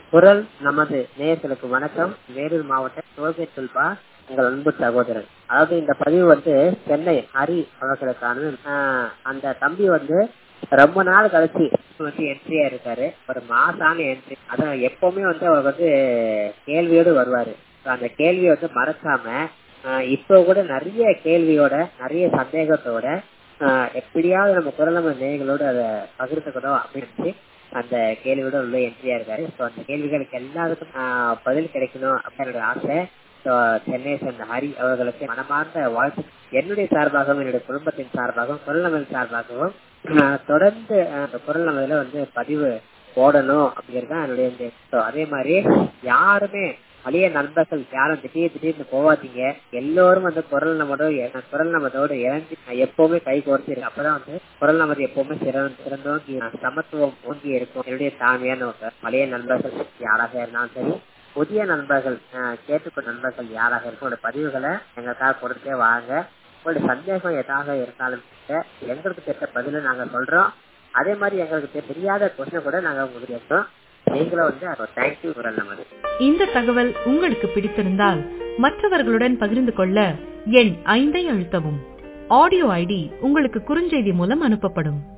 குரல் நமது நேயர்களுக்கு வணக்கம் வேலூர் மாவட்டம் சோகை துல்பா உங்கள் அன்பு சகோதரன் அதாவது இந்த பதிவு வந்து சென்னை ஹரி அவர்களுக்கான ஆஹ், அந்த தம்பி வந்து ரொம்ப நாள் கழிச்சு வந்து என்ட்ரியா இருக்காரு ஒரு மாசான என்ட்ரி அதான் எப்பவுமே வந்து அவர் வந்து கேள்வியோடு வருவாரு So, அந்த கேள்வியை வந்து மறக்காம ஆஹ், இப்போ கூட நிறைய கேள்வியோட நிறைய சந்தேகத்தோட ஆஹ், எப்படியாவது நம்ம குரல் நம்ம நேயர்களோடு அதை பகிர்ந்துக்கணும் அப்படின்னு அந்த கேள்வியோட உள்ள என்ட்ரியா இருக்காரு ஸோ அந்த கேள்விகளுக்கு எல்லாருக்கும் ஆஹ், பதில் கிடைக்கணும் அப்படின்னு ஆசை ஸோ சென்னை சேர்ந்த ஹரி அவர்களுக்கு மனமார்ந்த வாழ்த்து என்னுடைய சார்பாகவும் என்னுடைய குடும்பத்தின் சார்பாகவும் குரல் நமது சார்பாகவும் ஆஹ், தொடர்ந்து ஆஹ், அந்த குரல் நமதுல வந்து பதிவு போடணும் அப்படிங்கிறது தான் என்னுடைய இந்த ஸோ அதே மாதிரி யாருமே பழைய நண்பர்கள் யாரும் திடீர் திடீர்னு போவாதீங்க எல்லோரும் வந்து குரல் நமதோட குரல் நமதோட இறங்கி எப்பவுமே கை கோர்த்து இருக்கு அப்பதான் வந்து குரல் நமது எப்பவுமே சிறந்த சிறந்தோங்கி சமத்துவம் ஓங்கி இருக்கும் என்னுடைய தாழ்மையான ஒரு பழைய நண்பர்கள் யாராக இருந்தாலும் சரி புதிய நண்பர்கள் அஹ், கேட்டுக்கொண்ட நண்பர்கள் யாராக இருக்கும் உங்களோட பதிவுகளை எங்களுக்காக கொடுத்தே வாங்க உங்களுடைய சந்தேகம் எதாக இருந்தாலும் கூட எங்களுக்கு தெரிந்த பதில நாங்க சொல்றோம் அதே மாதிரி எங்களுக்கு தெ- தெரியாத கொஸ்டின் கூட நாங்க உங்களுக்கு கேட்கிறோம் நீங்களும் வந்து தேங்க்யூ குரல் நமது இந்த தகவல் உங்களுக்கு பிடித்திருந்தால் மற்றவர்களுடன் பகிர்ந்து கொள்ள எண் ஐந்தை அழுத்தவும் ஆடியோ ஐடி உங்களுக்கு குறுஞ்செய்தி மூலம் அனுப்பப்படும்